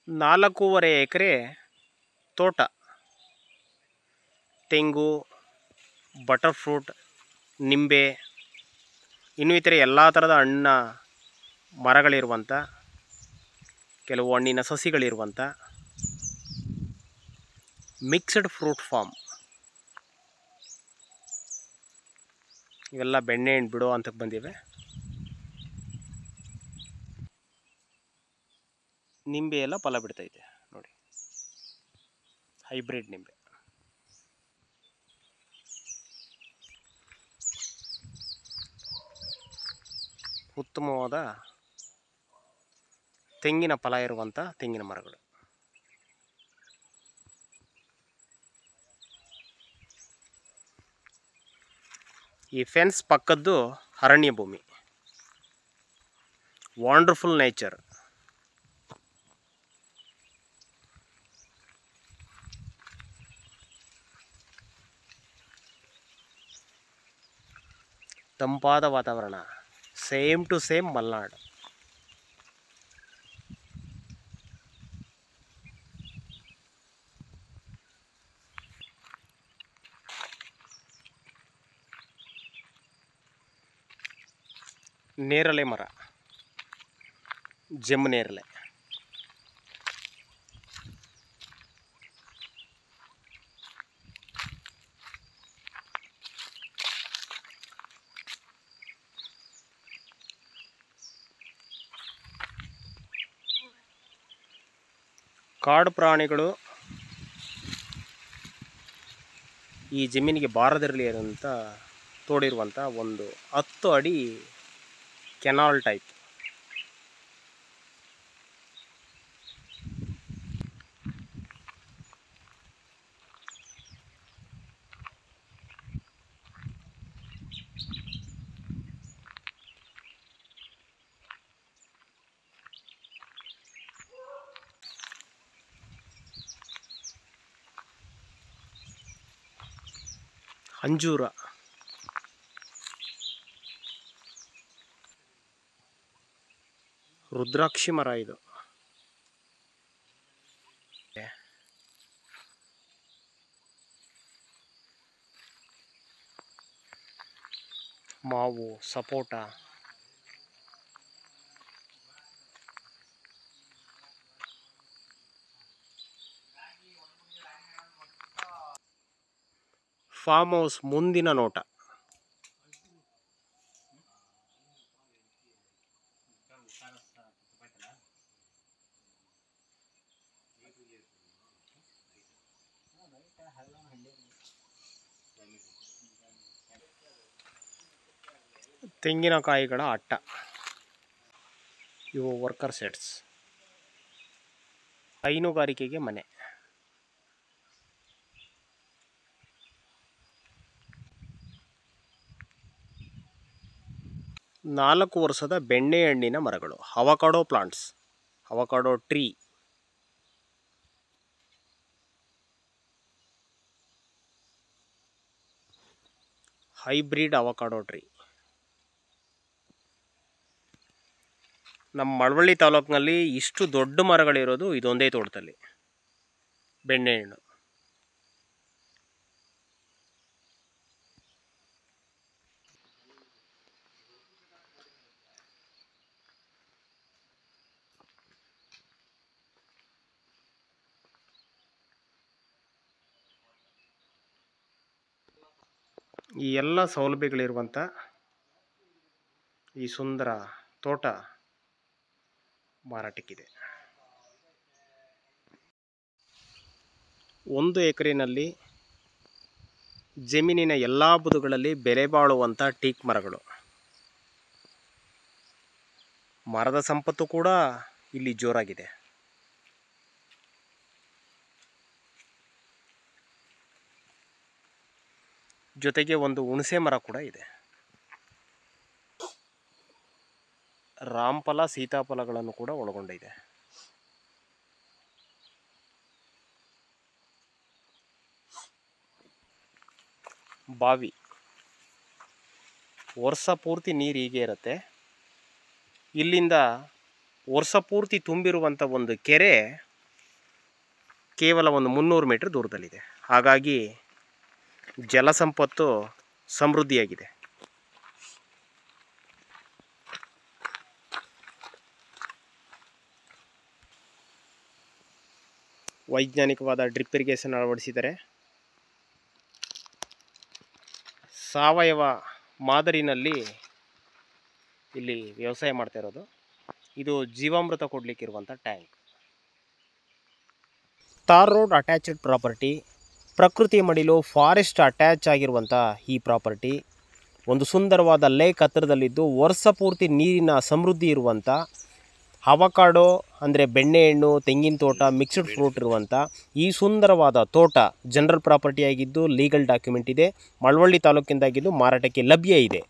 ನಾಲ್ಕೂವರೆ ಎಕರೆ ತೋಟ ತೆಂಗು ಬಟರ್ ಫ್ರೂಟ್ ನಿಂಬೆ ಇನ್ನು ಇತರೆ ಎಲ್ಲ ಥರದ ಹಣ್ಣ ಮರಗಳಿರುವಂಥ ಕೆಲವು ಹಣ್ಣಿನ ಸಸಿಗಳಿರುವಂಥ ಮಿಕ್ಸ್ಡ್ ಫ್ರೂಟ್ ಫಾರ್ಮ್ ಇವೆಲ್ಲ ಬೆಣ್ಣೆ ಹಣ್ಣು ಬಿಡೋ ಅಂತಕ್ಕೆ ಬಂದಿವೆ ನಿಂಬೆ ಎಲ್ಲ ಫಲ ಬಿಡ್ತೈತೆ ನೋಡಿ ಹೈಬ್ರಿಡ್ ನಿಂಬೆ ಉತ್ತಮವಾದ ತೆಂಗಿನ ಫಲ ಇರುವಂಥ ತೆಂಗಿನ ಮರಗಳು ಈ ಫೆನ್ಸ್ ಪಕ್ಕದ್ದು ಅರಣ್ಯ ಭೂಮಿ ವಂಡರ್ಫುಲ್ ನೇಚರ್ ತಂಪಾದ ವಾತಾವರಣ ಸೇಮ್ ಟು ಸೇಮ್ ಮಲ್ನಾಡು ನೇರಳೆ ಮರ ಜಮ್ಮು ನೇರಳೆ ಕಾಡು ಪ್ರಾಣಿಗಳು ಈ ಜಮೀನಿಗೆ ಬಾರದಿರಲಿ ಅಂತ ತೋಡಿರುವಂಥ ಒಂದು ಹತ್ತು ಅಡಿ ಕೆನಾಲ್ ಟೈಪ್ ಅಂಜೂರ ರುದ್ರಾಕ್ಷಿ ಮರ ಇದು ಮಾವು ಸಪೋಟ ಫಾರ್ಮ್ ಹೌಸ್ ಮುಂದಿನ ನೋಟ ತೆಂಗಿನಕಾಯಿಗಳ ಅಟ್ಟ ಇವು ವರ್ಕರ್ ಸೆಟ್ಸ್ ಹೈನುಗಾರಿಕೆಗೆ ಮನೆ ನಾಲ್ಕು ವರ್ಷದ ಬೆಣ್ಣೆಹಣ್ಣಿನ ಮರಗಳು avocado plants avocado tree hybrid avocado tree ನಮ್ಮ ಮಳವಳ್ಳಿ ತಾಲೂಕಿನಲ್ಲಿ ಇಷ್ಟು ದೊಡ್ಡ ಮರಗಳಿರೋದು ಇದೊಂದೇ ತೋಟದಲ್ಲಿ ಬೆಣ್ಣೆಹಣ್ಣು ಈ ಎಲ್ಲ ಸೌಲಭ್ಯಗಳಿರುವಂಥ ಈ ಸುಂದರ ತೋಟ ಮಾರಾಟಕ್ಕಿದೆ ಒಂದು ಎಕರೆನಲ್ಲಿ ಜಮೀನಿನ ಎಲ್ಲ ಬದುಗಳಲ್ಲಿ ಬೆಲೆ ಬಾಳುವಂಥ ಟೀಕ್ ಮರಗಳು ಮರದ ಸಂಪತ್ತು ಕೂಡ ಇಲ್ಲಿ ಜೋರಾಗಿದೆ ಜೊತೆಗೆ ಒಂದು ಹುಣಸೆ ಮರ ಕೂಡ ಇದೆ ರಾಮಫಲ ಸೀತಾಫಲಗಳನ್ನು ಕೂಡ ಒಳಗೊಂಡಿದೆ ಬಾವಿ ವರ್ಷ ಪೂರ್ತಿ ನೀರು ಹೀಗೆ ಇರುತ್ತೆ ಇಲ್ಲಿಂದ ವರ್ಷ ಪೂರ್ತಿ ತುಂಬಿರುವಂಥ ಒಂದು ಕೆರೆ ಕೇವಲ ಒಂದು ಮುನ್ನೂರು ಮೀಟ್ರ್ ದೂರದಲ್ಲಿದೆ ಹಾಗಾಗಿ ಜಲಸಂಪತ್ತು ಸಮೃದ್ಧಿಯಾಗಿದೆ ವೈಜ್ಞಾನಿಕವಾದ ಡ್ರಿಪ್ ಇರಿಗೇಷನ್ ಅಳವಡಿಸಿದ್ದಾರೆ ಸಾವಯವ ಮಾದರಿನಲ್ಲಿ ಇಲ್ಲಿ ವ್ಯವಸಾಯ ಮಾಡ್ತಾ ಇರೋದು ಇದು ಜೀವಾಮೃತ ಕೊಡಲಿಕ್ಕಿರುವಂಥ tank tar road attached property ಪ್ರಕೃತಿ ಮಡಿಲು ಫಾರೆಸ್ಟ್ ಅಟ್ಯಾಚ್ ಆಗಿರುವಂಥ ಈ ಪ್ರಾಪರ್ಟಿ ಒಂದು ಸುಂದರವಾದ ಲೇಕ್ ಹತ್ತಿರದಲ್ಲಿದ್ದು ವರ್ಷ ಪೂರ್ತಿ ನೀರಿನ ಸಮೃದ್ಧಿ ಇರುವಂಥ ಅವಕಾಡೋ ಅಂದರೆ ಬೆಣ್ಣೆಹಣ್ಣು ತೆಂಗಿನ ತೋಟ ಮಿಕ್ಸ್ಡ್ ಫ್ರೂಟ್ ಇರುವಂಥ ಈ ಸುಂದರವಾದ ತೋಟ ಜನರಲ್ ಪ್ರಾಪರ್ಟಿ ಆಗಿದ್ದು ಲೀಗಲ್ ಡಾಕ್ಯುಮೆಂಟ್ ಇದೆ ಮಳವಳ್ಳಿ ತಾಲೂಕಿಂದಾಗಿದ್ದು ಮಾರಾಟಕ್ಕೆ ಲಭ್ಯ ಇದೆ